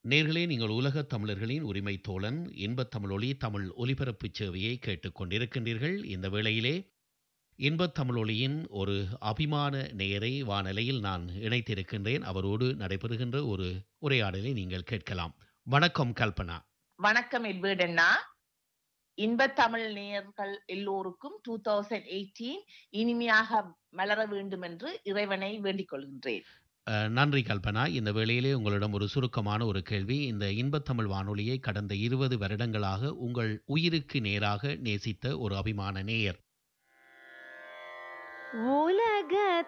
நேர்களே நீங்கள் உலகத் தமிழர்களின் உரிமை தோழன் இன்பத் தமிழொலி தமிழ் ஒலிபரப்புச் சேவையை கேட்டுக் கொண்டிருக்கின்றீர்கள் இந்த வேளையிலே இன்பத் தமிழொலியின் ஒரு அபிமான நேயரை வானலையில் நான் இணைத்திருக்கின்றேன் அவரோடு நடைபெறுகின்ற ஒரு உரையாடலை நீங்கள் கேட்கலாம் வணக்கம் கல்பனா வணக்கம் எட்வர்ட் அண்ணா இன்பத் தமிழ் நேயர்கள் எல்லோருக்கும் டூ தௌசண்ட் எயிட்டீன் இனிமையாக மலர வேண்டும் என்று இறைவனை வேண்டிக் கொள்கின்றேன் அஹ், நன்றி கல்பனா இந்த வேளையிலே உங்களிடம் ஒரு சுருக்கமான ஒரு கேள்வி இந்த இன்பத் தமிழ் வானொலியை கடந்த இருபது வருடங்களாக உங்கள் உயிருக்கு நேராக நேசித்த ஒரு அபிமான நேயர் உலக